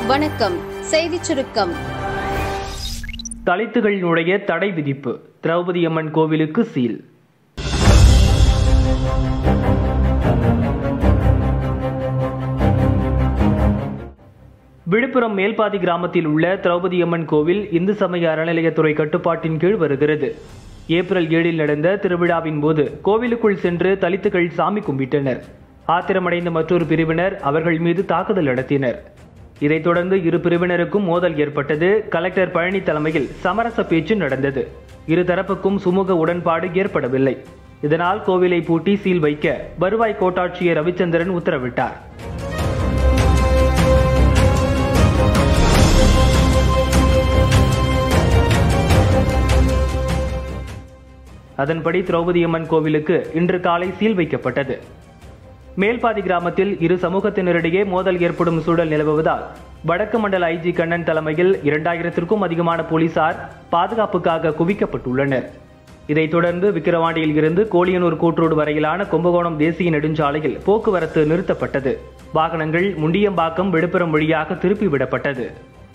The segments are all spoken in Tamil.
வணக்கம் செய்திச் சுருக்கம் தலித்துகள் நுழைய தடை விதிப்பு திரௌபதி அம்மன் கோவிலுக்கு சீல் விழுப்புரம் மேல்பாதி கிராமத்தில் உள்ள திரௌபதி அம்மன் கோவில் இந்து சமய அறநிலையத்துறை கட்டுப்பாட்டின் கீழ் வருகிறது ஏப்ரல் ஏழில் நடந்த திருவிழாவின் போது கோவிலுக்குள் சென்று தலித்துகள் சாமி கும்பிட்டனர் ஆத்திரமடைந்த மற்றொரு பிரிவினர் அவர்கள் மீது தாக்குதல் நடத்தினர் இதைத் தொடர்ந்து இரு பிரிவினருக்கும் மோதல் ஏற்பட்டது கலெக்டர் பழனி தலைமையில் சமரச பேச்சு நடந்தது இரு தரப்புக்கும் சுமூக உடன்பாடு ஏற்படவில்லை இதனால் கோவிலை பூட்டி சீல் வைக்க வருவாய் கோட்டாட்சியர் ரவிச்சந்திரன் உத்தரவிட்டார் அதன்படி திரௌபதி அம்மன் கோவிலுக்கு இன்று காலை சீல் வைக்கப்பட்டது மேல்பாதி கிராமத்தில் இரு சமூகத்தினரிடையே மோதல் ஏற்படும் சூழல் நிலவுவதால் வடக்கு மண்டல ஐஜி கண்ணன் தலைமையில் இரண்டாயிரத்திற்கும் அதிகமான போலீசார் பாதுகாப்புக்காக குவிக்கப்பட்டுள்ளனர் இதைத் தொடர்ந்து விக்கிரவாண்டியில் இருந்து கோலியனூர் கூற்றோடு வரையிலான கும்பகோணம் தேசிய நெடுஞ்சாலையில் போக்குவரத்து நிறுத்தப்பட்டது வாகனங்கள் முண்டியம்பாக்கம் விழுப்புரம் வழியாக திருப்பி விடப்பட்டது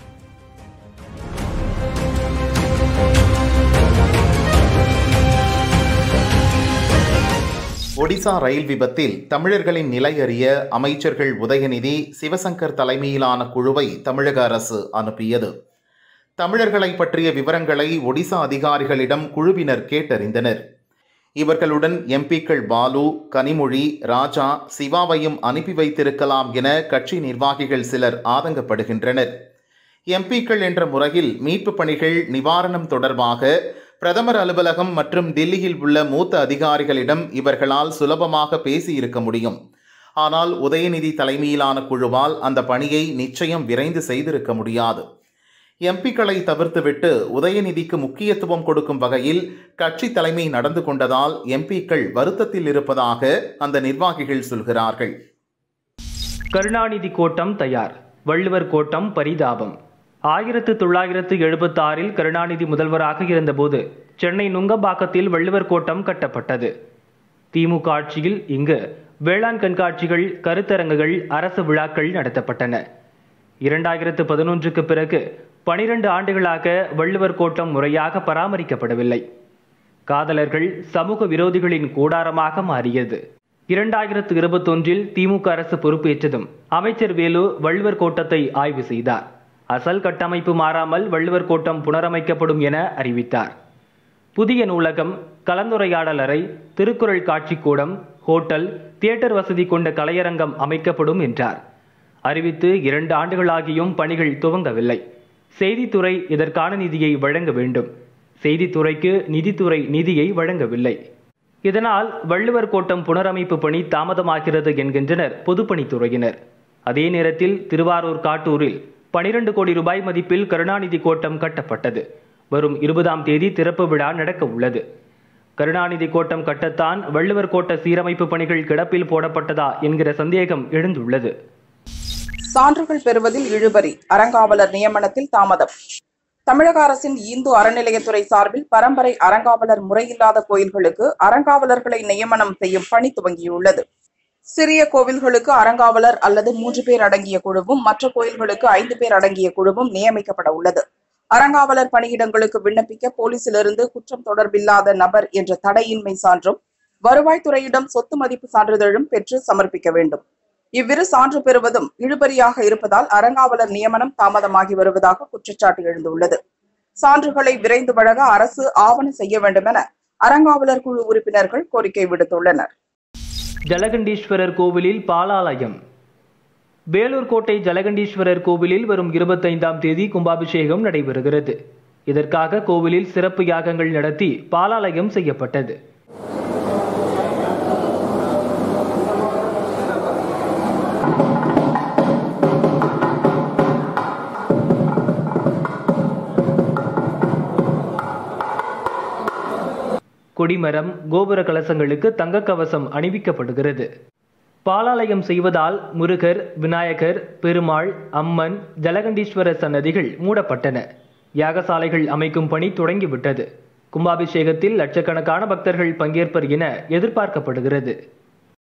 ஒடிசா ரயில் விபத்தில் தமிழர்களின் நிலை அறிய அமைச்சர்கள் உதயநிதி சிவசங்கர் தலைமையிலான குழுவை தமிழக அரசு அனுப்பியது தமிழர்களை பற்றிய விவரங்களை ஒடிசா அதிகாரிகளிடம் குழுவினர் கேட்டறிந்தனர் இவர்களுடன் எம்பிக்கள் பாலு கனிமொழி ராஜா சிவாவையும் அனுப்பி வைத்திருக்கலாம் என கட்சி நிர்வாகிகள் சிலர் ஆதங்கப்படுகின்றனர் எம்பிக்கள் என்ற முறையில் மீட்பு பணிகள் நிவாரணம் தொடர்பாக பிரதமர் அலுவலகம் மற்றும் தில்லியில் உள்ள மூத்த அதிகாரிகளிடம் இவர்களால் சுலபமாக பேசியிருக்க முடியும் ஆனால் உதயநிதி தலைமையிலான குழுவால் அந்த பணியை நிச்சயம் விரைந்து செய்திருக்க முடியாது எம்பிக்களை தவிர்த்துவிட்டு உதயநிதிக்கு முக்கியத்துவம் கொடுக்கும் வகையில் கட்சி தலைமை நடந்து கொண்டதால் எம்பிக்கள் வருத்தத்தில் இருப்பதாக அந்த நிர்வாகிகள் சொல்கிறார்கள் கருணாநிதி கோட்டம் தயார் வள்ளுவர் கோட்டம் பரிதாபம் ஆயிரத்து தொள்ளாயிரத்து எழுபத்தி ஆறில் கருணாநிதி முதல்வராக இருந்தபோது சென்னை நுங்கம்பாக்கத்தில் வள்ளுவர் கோட்டம் கட்டப்பட்டது திமுக ஆட்சியில் இங்கு வேளாண் கண்காட்சிகள் கருத்தரங்குகள் அரசு விழாக்கள் நடத்தப்பட்டன இரண்டாயிரத்து பதினொன்றுக்கு பிறகு பனிரெண்டு ஆண்டுகளாக வள்ளுவர் கோட்டம் முறையாக பராமரிக்கப்படவில்லை காதலர்கள் சமூக விரோதிகளின் கூடாரமாக மாறியது இரண்டாயிரத்து இருபத்தொன்றில் திமுக அரசு பொறுப்பேற்றதும் அமைச்சர் வேலு வள்ளுவர் கோட்டத்தை ஆய்வு செய்தார் அசல் கட்டமைப்பு மாறாமல் வள்ளுவர் கோட்டம் புனரமைக்கப்படும் என அறிவித்தார் புதிய நூலகம் கலந்துரையாடல் அறை திருக்குறள் காட்சிக்கூடம் ஹோட்டல் தியேட்டர் வசதி கொண்ட கலையரங்கம் அமைக்கப்படும் என்றார் அறிவித்து இரண்டு ஆண்டுகளாகியும் பணிகள் துவங்கவில்லை செய்தித்துறை இதற்கான நிதியை வழங்க வேண்டும் செய்தித்துறைக்கு நிதித்துறை நிதியை வழங்கவில்லை இதனால் வள்ளுவர் கோட்டம் புனரமைப்பு பணி தாமதமாகிறது என்கின்றனர் பொதுப்பணித்துறையினர் அதே நேரத்தில் திருவாரூர் காட்டூரில் பனிரெண்டு கோடி ரூபாய் மதிப்பில் கருணாநிதி கோட்டம் கட்டப்பட்டது வரும் இருபதாம் தேதி திறப்பு விழா நடக்க உள்ளது கருணாநிதி கோட்டம் கட்டத்தான் வள்ளுவர் கோட்ட சீரமைப்பு பணிகள் கிடப்பில் போடப்பட்டதா என்கிற சந்தேகம் எழுந்துள்ளது சான்றுகள் பெறுவதில் இழுபறி அறங்காவலர் நியமனத்தில் தாமதம் தமிழக அரசின் இந்து அறநிலையத்துறை சார்பில் பரம்பரை அறங்காவலர் முறையில்லாத கோயில்களுக்கு அறங்காவலர்களை நியமனம் செய்யும் பணி துவங்கியுள்ளது சிறிய கோவில்களுக்கு அறங்காவலர் அல்லது மூன்று பேர் அடங்கிய குழுவும் மற்ற கோயில்களுக்கு ஐந்து பேர் அடங்கிய குழுவும் நியமிக்கப்பட உள்ளது அறங்காவலர் பணியிடங்களுக்கு விண்ணப்பிக்க போலீசிலிருந்து குற்றம் தொடர்பில்லாத நபர் என்ற தடையின்மை சான்றும் வருவாய்த்துறையிடம் சொத்து மதிப்பு சான்றிதழும் பெற்று சமர்ப்பிக்க வேண்டும் இவ்விரு சான்று பெறுவதும் இழுபறியாக இருப்பதால் அறங்காவலர் நியமனம் தாமதமாகி வருவதாக குற்றச்சாட்டு எழுந்துள்ளது சான்றுகளை விரைந்து வழங்க அரசு ஆவண செய்ய வேண்டும் என அறங்காவலர் குழு உறுப்பினர்கள் கோரிக்கை விடுத்துள்ளனர் ஜலகண்டீஸ்வரர் கோவிலில் பாலாலயம் வேலூர் கோட்டை ஜலகண்டீஸ்வரர் கோவிலில் வரும் இருபத்தைந்தாம் தேதி கும்பாபிஷேகம் நடைபெறுகிறது இதற்காக கோவிலில் சிறப்பு யாகங்கள் நடத்தி பாலாலயம் செய்யப்பட்டது கொடிமரம் கோபுர கலசங்களுக்கு தங்க கவசம் அணிவிக்கப்படுகிறது பாலாலயம் செய்வதால் முருகர் விநாயகர் பெருமாள் அம்மன் ஜலகண்டீஸ்வரர் சன்னதிகள் மூடப்பட்டன யாகசாலைகள் அமைக்கும் பணி தொடங்கிவிட்டது கும்பாபிஷேகத்தில் லட்சக்கணக்கான பக்தர்கள் பங்கேற்பர் என எதிர்பார்க்கப்படுகிறது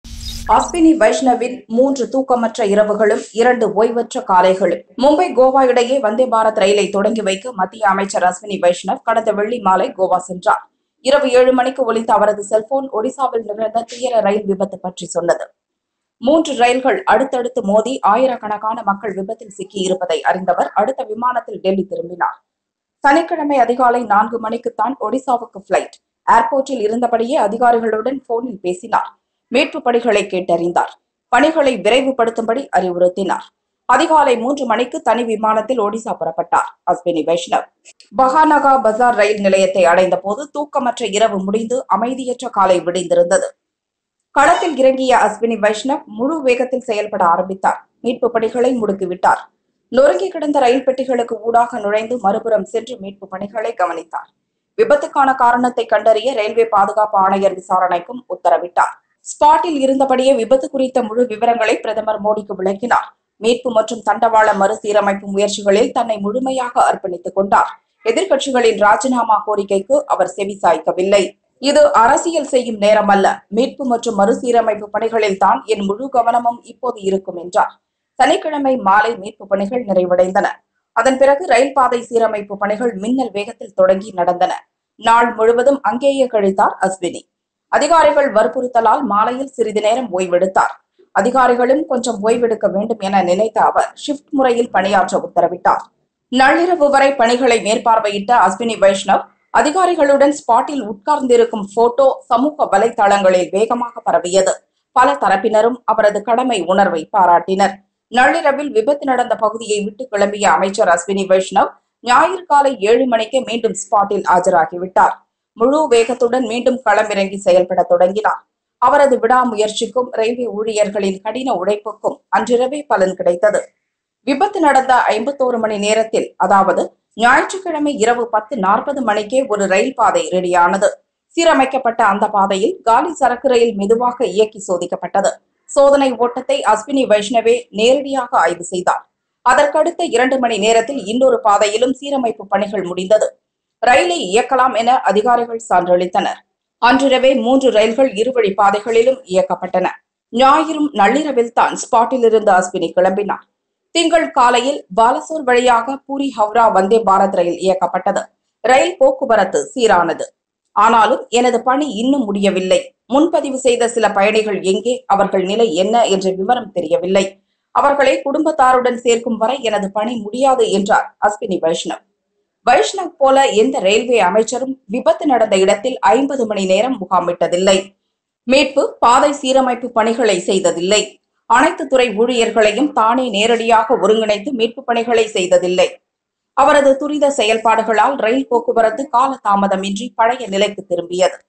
அஸ்வினி வைஷ்ணவின் மூன்று தூக்கமற்ற இரவுகளும் இரண்டு ஓய்வற்ற காலைகளும் மும்பை கோவா இடையே வந்தே பாரத் ரயிலை தொடங்கி வைக்க மத்திய அமைச்சர் அஸ்வினி வைஷ்ணவ் கடந்த வெள்ளி மாலை கோவா சென்றார் இரவு ஏழு மணிக்கு ஒலித்த அவரது செல்போன் ஒடிசாவில் நிகழ்ந்த துயர ரயில் விபத்து பற்றி சொன்னது மூன்று ரயில்கள் அடுத்தடுத்து மோதி ஆயிரக்கணக்கான மக்கள் விபத்தில் சிக்கியிருப்பதை அறிந்தவர் அடுத்த விமானத்தில் டெல்லி திரும்பினார் சனிக்கிழமை அதிகாலை நான்கு மணிக்குத்தான் ஒடிசாவுக்கு பிளைட் ஏர்போர்ட்டில் இருந்தபடியே அதிகாரிகளுடன் போனில் பேசினார் மீட்பு பணிகளை கேட்டறிந்தார் பணிகளை விரைவுபடுத்தும்படி அறிவுறுத்தினார் அதிகாலை மூன்று மணிக்கு தனி விமானத்தில் ஒடிசா புறப்பட்டார் அஸ்வினி வைஷ்ணவ் பஹானகா பஜார் ரயில் நிலையத்தை அடைந்த போது தூக்கமற்ற இரவு முடிந்து அமைதியற்ற காலை விடிந்திருந்தது களத்தில் இறங்கிய அஸ்வினி வைஷ்ணவ் முழு வேகத்தில் செயல்பட ஆரம்பித்தார் மீட்பு பணிகளை முடுக்கிவிட்டார் நொறுங்கி கிடந்த ரயில் பெட்டிகளுக்கு ஊடாக நுழைந்து மறுபுறம் சென்று மீட்பு பணிகளை கவனித்தார் விபத்துக்கான காரணத்தை கண்டறிய ரயில்வே பாதுகாப்பு ஆணையர் விசாரணைக்கும் உத்தரவிட்டார் ஸ்பாட்டில் இருந்தபடியே விபத்து குறித்த முழு விவரங்களை பிரதமர் மோடிக்கு விளக்கினார் மீட்பு மற்றும் தண்டவாள மறுசீரமைப்பு முயற்சிகளில் தன்னை முழுமையாக அர்ப்பணித்துக் கொண்டார் எதிர்க்கட்சிகளின் ராஜினாமா கோரிக்கைக்கு அவர் செவிசாய்க்கவில்லை இது அரசியல் செய்யும் நேரம் அல்ல மீட்பு மற்றும் மறுசீரமைப்பு பணிகளில் தான் என் முழு கவனமும் இப்போது இருக்கும் என்றார் சனிக்கிழமை மாலை மீட்பு பணிகள் நிறைவடைந்தன அதன் பிறகு ரயில் பாதை சீரமைப்பு பணிகள் மின்னல் வேகத்தில் தொடங்கி நடந்தன நாள் முழுவதும் அங்கேயே கழித்தார் அஸ்வினி அதிகாரிகள் வற்புறுத்தலால் மாலையில் சிறிது நேரம் ஓய்வெடுத்தார் அதிகாரிகளும் கொஞ்சம் ஓய்வெடுக்க வேண்டும் என நினைத்த அவர் ஷிப்ட் முறையில் பணியாற்ற உத்தரவிட்டார் நள்ளிரவு வரை பணிகளை மேற்பார்வையிட்ட அஸ்வினி வைஷ்ணவ் அதிகாரிகளுடன் ஸ்பாட்டில் உட்கார்ந்திருக்கும் போட்டோ சமூக வலைதளங்களில் வேகமாக பரவியது பல தரப்பினரும் அவரது கடமை உணர்வை பாராட்டினர் நள்ளிரவில் விபத்து நடந்த பகுதியை விட்டு கிளம்பிய அமைச்சர் அஸ்வினி வைஷ்ணவ் ஞாயிறு காலை ஏழு மணிக்கு மீண்டும் ஸ்பாட்டில் ஆஜராகிவிட்டார் முழு வேகத்துடன் மீண்டும் களமிறங்கி செயல்பட தொடங்கினார் அவரது விடாமுயற்சிக்கும் ரயில்வே ஊழியர்களின் கடின உழைப்புக்கும் அன்றிரவே பலன் கிடைத்தது விபத்து நடந்த ஐம்பத்தோரு மணி நேரத்தில் அதாவது ஞாயிற்றுக்கிழமை இரவு பத்து நாற்பது மணிக்கே ஒரு ரயில் பாதை ரெடியானது சீரமைக்கப்பட்ட அந்த பாதையில் காலி சரக்கு ரயில் மெதுவாக இயக்கி சோதிக்கப்பட்டது சோதனை ஓட்டத்தை அஸ்வினி வைஷ்ணவே நேரடியாக ஆய்வு செய்தார் அதற்கடுத்த இரண்டு மணி நேரத்தில் இன்னொரு பாதையிலும் சீரமைப்பு பணிகள் முடிந்தது ரயிலை இயக்கலாம் என அதிகாரிகள் சான்றளித்தனர் அன்றிரவே மூன்று ரயில்கள் இருவழி பாதைகளிலும் இயக்கப்பட்டன ஞாயிறும் நள்ளிரவில் தான் ஸ்பாட்டில் இருந்து அஸ்வினி கிளம்பினார் திங்கள் காலையில் பாலசோர் வழியாக பூரி ஹவுரா வந்தே பாரத் ரயில் இயக்கப்பட்டது ரயில் போக்குவரத்து சீரானது ஆனாலும் எனது பணி இன்னும் முடியவில்லை முன்பதிவு செய்த சில பயணிகள் எங்கே அவர்கள் நிலை என்ன என்ற விவரம் தெரியவில்லை அவர்களை குடும்பத்தாருடன் சேர்க்கும் வரை எனது பணி முடியாது என்றார் அஸ்வினி வைஷ்ணவ் வைஷ்ணவ் போல எந்த ரயில்வே அமைச்சரும் விபத்து நடந்த இடத்தில் ஐம்பது மணி நேரம் முகாமிட்டதில்லை மீட்பு பாதை சீரமைப்பு பணிகளை செய்ததில்லை அனைத்து துறை ஊழியர்களையும் தானே நேரடியாக ஒருங்கிணைத்து மீட்பு பணிகளை செய்ததில்லை அவரது துரித செயல்பாடுகளால் ரயில் போக்குவரத்து கால தாமதமின்றி பழைய நிலைக்கு திரும்பியது